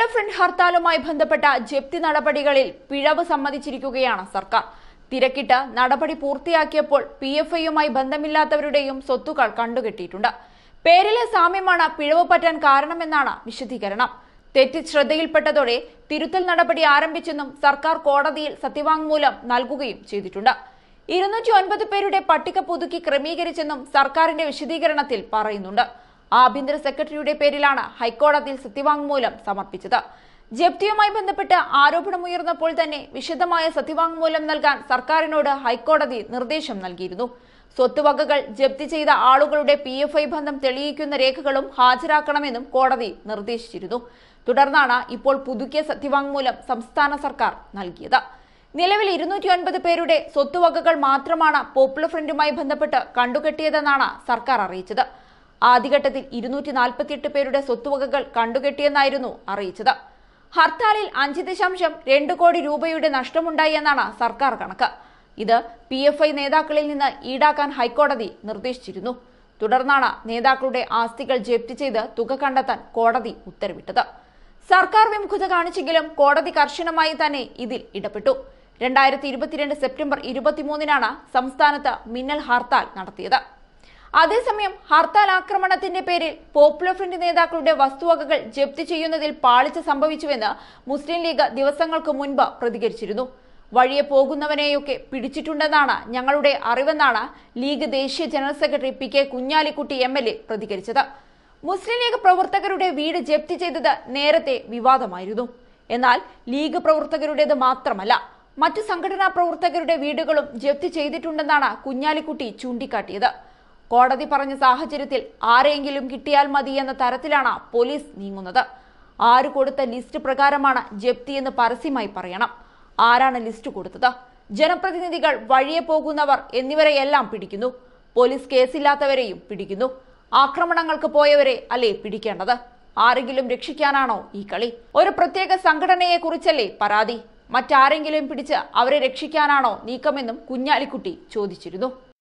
popular front ഹർത്താലുമായി ബന്ധപ്പെട്ട ജപ്തി നടപടികളിൽ പിഴവ് സമ്മതിച്ചിരിക്കുകയാണ് സർക്കാർ തിരക്കിട്ട് നടപടി പൂർത്തിയാക്കിയപ്പോൾ പി എഫ് ഐയുമായി ബന്ധമില്ലാത്തവരുടെയും സ്വത്തുക്കൾ കണ്ടുകെട്ടിയിട്ടുണ്ട് പേരിലെ സാമ്യമാണ് പിഴവ് പറ്റാൻ കാരണമെന്നാണ് വിശദീകരണം തെറ്റ് ശ്രദ്ധയിൽപ്പെട്ടതോടെ തിരുത്തൽ നടപടി ആരംഭിച്ചെന്നും സർക്കാർ കോടതിയിൽ സത്യവാങ്മൂലം നൽകുകയും ചെയ്തിട്ടുണ്ട് ഇരുന്നൂറ്റി ഒൻപത് പേരുടെ പട്ടിക പുതുക്കി ക്രമീകരിച്ചെന്നും സർക്കാരിന്റെ വിശദീകരണത്തിൽ പറയുന്നുണ്ട് ആഭ്യന്തര സെക്രട്ടറിയുടെ പേരിലാണ് ഹൈക്കോടതിയിൽ സത്യവാങ്മൂലം സമർപ്പിച്ചത് ജപ്തിയുമായി ബന്ധപ്പെട്ട് ആരോപണമുയർന്നപ്പോൾ തന്നെ വിശദമായ സത്യവാങ്മൂലം നൽകാൻ സർക്കാരിനോട് ഹൈക്കോടതി നിർദ്ദേശം നൽകിയിരുന്നു സ്വത്തുവകകൾ ജപ്തി ചെയ്ത ആളുകളുടെ പി എഫ് ഐ ബന്ധം തെളിയിക്കുന്ന രേഖകളും ഹാജരാക്കണമെന്നും കോടതി നിർദ്ദേശിച്ചിരുന്നു തുടർന്നാണ് ഇപ്പോൾ പുതുക്കിയ സത്യവാങ്മൂലം സംസ്ഥാന സർക്കാർ നൽകിയത് നിലവിൽ ഇരുന്നൂറ്റി ഒൻപത് പേരുടെ സ്വത്തുവകകൾ മാത്രമാണ് പോപ്പുലർ ഫ്രണ്ടുമായി ബന്ധപ്പെട്ട് കണ്ടുകെട്ടിയതെന്നാണ് സർക്കാർ അറിയിച്ചത് ആദ്യഘട്ടത്തിൽ ഇരുന്നൂറ്റി നാൽപ്പത്തിയെട്ട് പേരുടെ സ്വത്തുവകകൾ കണ്ടുകെട്ടിയെന്നായിരുന്നു അറിയിച്ചത് ഹർത്താലിൽ അഞ്ച് ദശാംശം രണ്ട് കോടി രൂപയുടെ നഷ്ടമുണ്ടായി എന്നാണ് സർക്കാർ കണക്ക് ഇത് പി എഫ് ഐ നേതാക്കളിൽ നിന്ന് ഈടാക്കാൻ ഹൈക്കോടതി നിർദ്ദേശിച്ചിരുന്നു തുടർന്നാണ് നേതാക്കളുടെ ആസ്തികൾ ജപ്തി ചെയ്ത് തുക കണ്ടെത്താൻ കോടതി ഉത്തരവിട്ടത് സർക്കാർ വിമുഖത കാണിച്ചെങ്കിലും കോടതി കർശനമായി തന്നെ ഇതിൽ ഇടപെട്ടു രണ്ടായിരത്തി ഇരുപത്തിരണ്ട് സെപ്റ്റംബർ ഇരുപത്തിമൂന്നിനാണ് സംസ്ഥാനത്ത് മിന്നൽ ഹർത്താൽ നടത്തിയത് അതേസമയം ഹർത്താൽ ആക്രമണത്തിന്റെ പേരിൽ പോപ്പുലർ ഫ്രണ്ട് നേതാക്കളുടെ വസ്തുവകകൾ ജപ്തി ചെയ്യുന്നതിൽ പാളിച്ച സംഭവിച്ചുവെന്ന് മുസ്ലിം ലീഗ് ദിവസങ്ങൾക്ക് മുൻപ് പ്രതികരിച്ചിരുന്നു വഴിയെ പോകുന്നവനെയൊക്കെ പിടിച്ചിട്ടുണ്ടെന്നാണ് ഞങ്ങളുടെ അറിവെന്നാണ് ലീഗ് ദേശീയ general secretary P K Kunhalikutty M L A പ്രതികരിച്ചത് മുസ്ലിം ലീഗ് പ്രവർത്തകരുടെ വീട് ജപ്തി ചെയ്തത് നേരത്തെ വിവാദമായിരുന്നു എന്നാൽ ലീഗ് പ്രവർത്തകരുടേത് മാത്രമല്ല മറ്റു സംഘടനാ പ്രവർത്തകരുടെ വീടുകളും ജപ്തി ചെയ്തിട്ടുണ്ടെന്നാണ് കുഞ്ഞാലിക്കുട്ടി ചൂണ്ടിക്കാട്ടിയത് കോടതി പറഞ്ഞ സാഹചര്യത്തിൽ ആരെങ്കിലും കിട്ടിയാൽ മതി എന്ന തരത്തിലാണ് പോലീസ് നീങ്ങുന്നത് ആര് കൊടുത്ത ലിസ്റ്റ് പ്രകാരമാണ് ജപ്തി എന്ന് പരസ്യമായി പറയണം ആരാണ് ലിസ്റ്റ് കൊടുത്തത് ജനപ്രതിനിധികൾ വഴിയെ പോകുന്നവർ എന്നിവരെയെല്ലാം പിടിക്കുന്നു പോലീസ് കേസില്ലാത്തവരെയും പിടിക്കുന്നു ആക്രമണങ്ങൾക്ക് പോയവരെ അല്ലേ പിടിക്കേണ്ടത് ആരെങ്കിലും രക്ഷിക്കാനാണോ ഈ കളി ഒരു പ്രത്യേക സംഘടനയെ കുറിച്ചല്ലേ പരാതി മറ്റാരെങ്കിലും പിടിച്ച് അവരെ രക്ഷിക്കാനാണോ നീക്കമെന്നും കുഞ്ഞാലിക്കുട്ടി ചോദിച്ചിരുന്നു